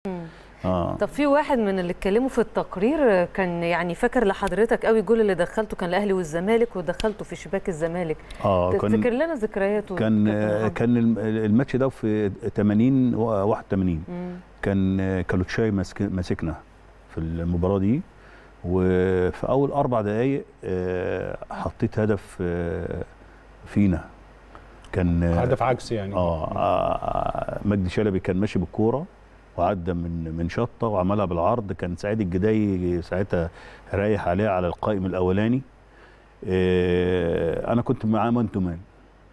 اه طب في واحد من اللي اتكلموا في التقرير كان يعني فاكر لحضرتك قوي الجول اللي دخلته كان الاهلي والزمالك ودخلته في شباك الزمالك اه تفتكر كان لنا ذكرياته كان كابتن محمد؟ كان الم- الماتش ده في 80 و 81 مم. كان كالوتشاي ماسك- ماسكنا في المباراه دي وفي اول اربع دقائق آه، حطيت هدف آه، فينا كان هدف عكسي يعني اه آه، مجدي شلبي كان ماشي بالكوره وعدى من من شطه وعملها بالعرض كان سعيد الجداي ساعتها رايح عليه على القائم الاولاني آه، انا كنت معاه مان تو مان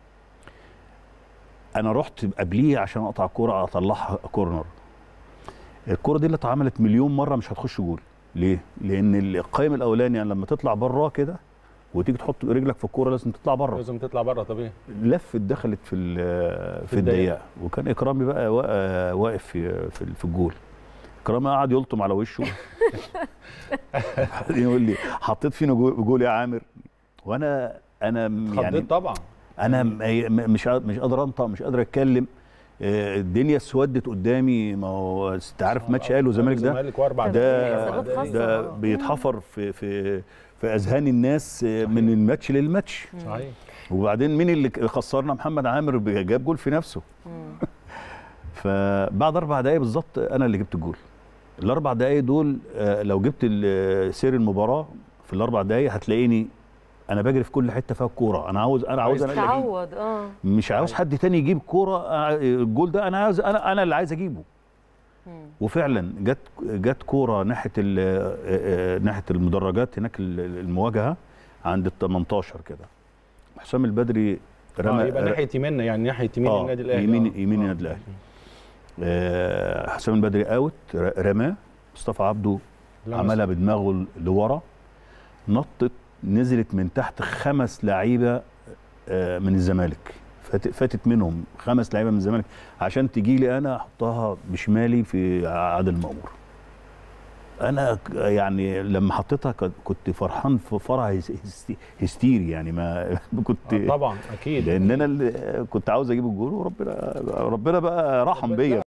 انا رحت قبليه عشان اقطع الكوره اطلعها كورنر الكوره دي اللي اتعملت مليون مره مش هتخش جول ليه لان القائم الاولاني يعني لما تطلع بره كده وتيجي تحط رجلك في الكوره لازم تطلع بره لازم تطلع بره طبيعي لفت دخلت في ال- في الضيقة. الضيقه وكان اكرامي بقى وا- واقف في في في الجول اكرامي قعد يلطم على وشه بعدين يقول لي حطيت فينا جول جول يا عامر وانا انا م- يعني خضيت طبعا انا م- م- مش قا- مش قادر انطق مش قادر اتكلم آه، الدنيا اسودت قدامي ما هو انت عارف ماتش اهلي وزمالك ده الزمالك واربع طب ده حسابات خاصة ده بقى. بيتحفر في في في اذهان الناس آه، من الماتش للماتش صحيح وبعدين مين اللي خسرنا محمد عامر جاب جول في نفسه مم. فبعد اربع دقايق بالظبط انا اللي جبت الجول الاربع دقايق دول آه، لو جبت ال- سير المباراه في الاربع دقايق هتلاقيني انا بجري في كل حته فيها الكوره انا عاوز انا عاوز عايز انا اللي أجيب. تعود اه مش عاوز حد تاني يجيب كوره آه، الجول ده انا عاوز انا انا اللي عايز اجيبه مم. وفعلا جت جت كوره ناحيه ال- آه، آه، ناحيه المدرجات هناك ال- المواجهه عند ال 18 كده حسام البدري آه يبقى ناحيه يميننا يعني ناحيه يمين آه، النادي الاهلي يمين- آه. يمين آه. النادي الأهلي. آه، حسام البدري اوت ر- رماه مصطفى عبده لمس. عملها بدماغه لورا نطت نزلت من تحت خمس لعيبه آه، من الزمالك فات- فاتت منهم خمس لعيبه من الزمالك عشان تجي لي انا احطها بشمالي في عادل مأمور انا ك- يعني لما حطيتها كنت- كنت فرحان في فرح هس- هستي- هستيري يعني ما كنت آه طبعا اكيد لان انا اللي كنت عاوز اجيب الجول وربنا ربنا بقى رحم بيا